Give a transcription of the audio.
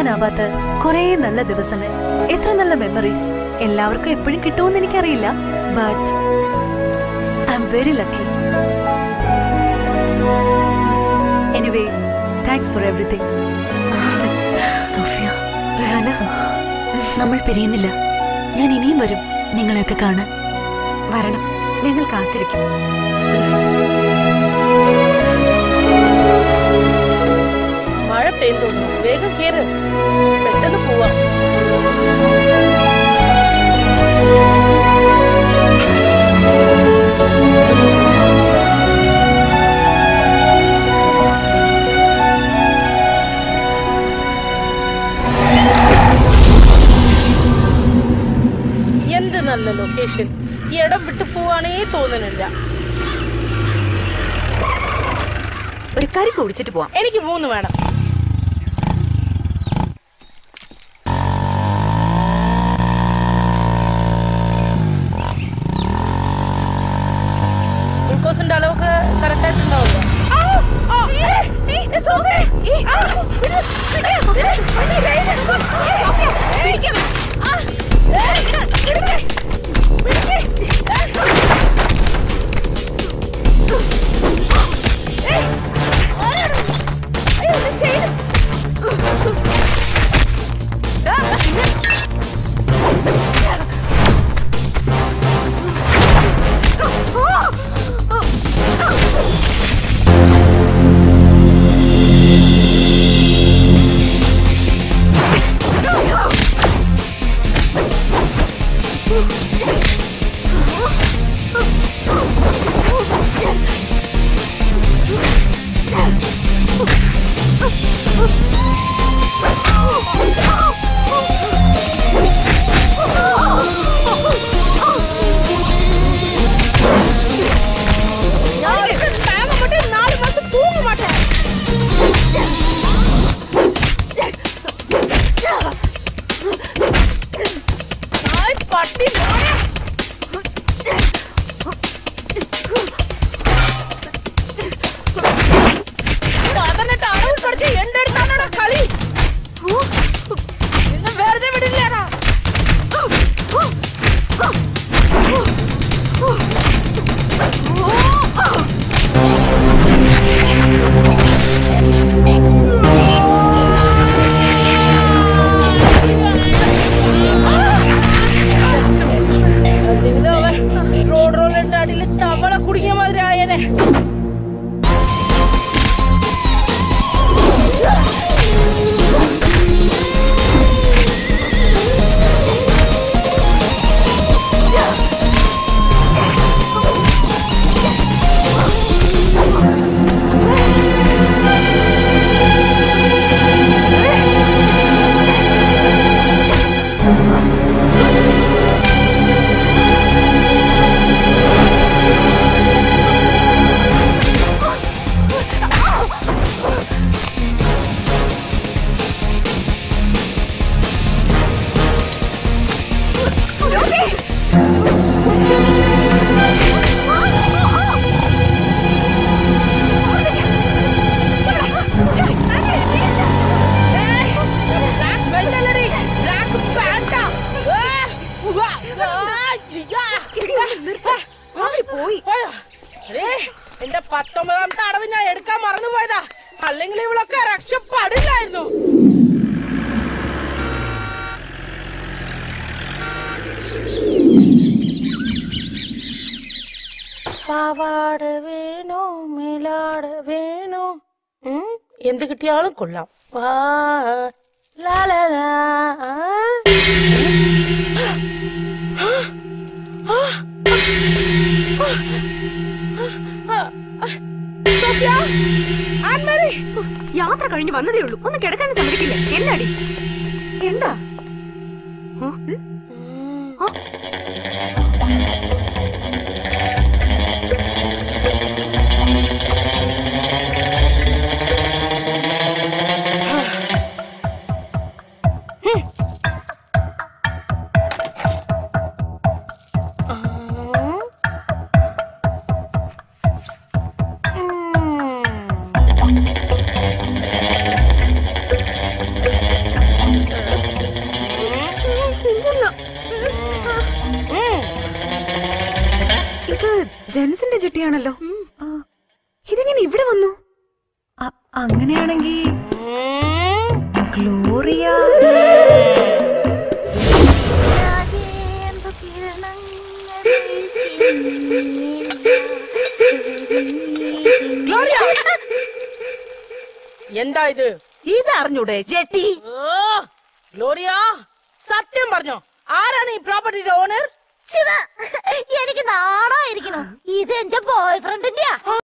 മറക്കാനാവാത്ത കുറേ നല്ല ദിവസങ്ങൾ എത്ര നല്ല മെമ്മറീസ് എല്ലാവർക്കും എപ്പോഴും കിട്ടുമെന്ന് എനിക്കറിയില്ല but I'm very lucky anyway thanks for everything Sofia Rahana നമ്മൾ പിരിയുന്നില്ല ഞാൻ ഇനിയും വരും നിങ്ങളെയൊക്കെ കാണാൻ വരണം ഞങ്ങൾ കാത്തിരിക്കും മഴ പെയ്യും തോന്നുന്നു വേഗം കേറ് പെട്ടെന്ന് പോവാം എന്ത് നല്ല ലൊക്കേഷൻ ഈ ഇടം വിട്ടു പോവാനേ തോന്നുന്നില്ല ഒരു കരി കുടിച്ചിട്ട് പോവാം എനിക്ക് മൂന്ന് വേണം ഗ്ലൂക്കോസിന്റെ അളവൊക്കെ കറക്റ്റ് ആയിട്ടുണ്ടാവില്ല நாலு மாசம் தூங்க மாட்டேன் நாய் பட்டி நாயே. പതിനെട്ട് അടവ് പഠിച്ച് എന്റെ അടുത്താണോടാ കളി നിന്നെ വെറുതെ വിടില്ലാടാ Just miss. അല്ലെങ്കിൽ അവൻ റോഡ് റോളിന്റെ അടിയിൽ തവള കുടുങ്ങിയ മാതിരി ആയനെ ബ്ലാക്ക് ബെൽറ്റ് അല്ലടി ബ്ലാക്ക് പാന്റാ പോയി എന്റെ പത്തൊമ്പതാമത്തെ അടവ് ഞാൻ എടുക്കാൻ മറന്നുപോയതാ അല്ലെങ്കിൽ ഇവളൊക്കെ രക്ഷപ്പെടില്ലായിരുന്നു പാവാട വേണോ മേലാട വേണോ ഉം, എന്ത് കിട്ടിയാലും കൊള്ളാം വാ ലാ ലാ ലാ ആ. സോഫിയ, ആൻമേരി, യാത്ര കഴിഞ്ഞ് വന്നതേ ഉള്ളൂ ഒന്ന് കിടക്കാൻ സമ്മതിക്കില്ല എന്നാടി എന്താ ഉം. ജെൻസിന്റെ ജെട്ടിയാണല്ലോ ആ, ഇതെങ്ങനെ ഇവിടെ വന്നു അ- അങ്ങനെയാണെങ്കിൽ ഉം. ഗ്ലോറിയ ഗ്ലോറിയ എന്താ ഇത് ഇതറിഞ്ഞൂടെ ജെട്ടി ഓ, ഗ്ലോറിയ സത്യം പറഞ്ഞോ ആരാണ് ഈ പ്രോപ്പർട്ടിയുടെ ഓണർ ശിവ എനിക്ക് നാണായിരിക്കണു ഇതെന്റെ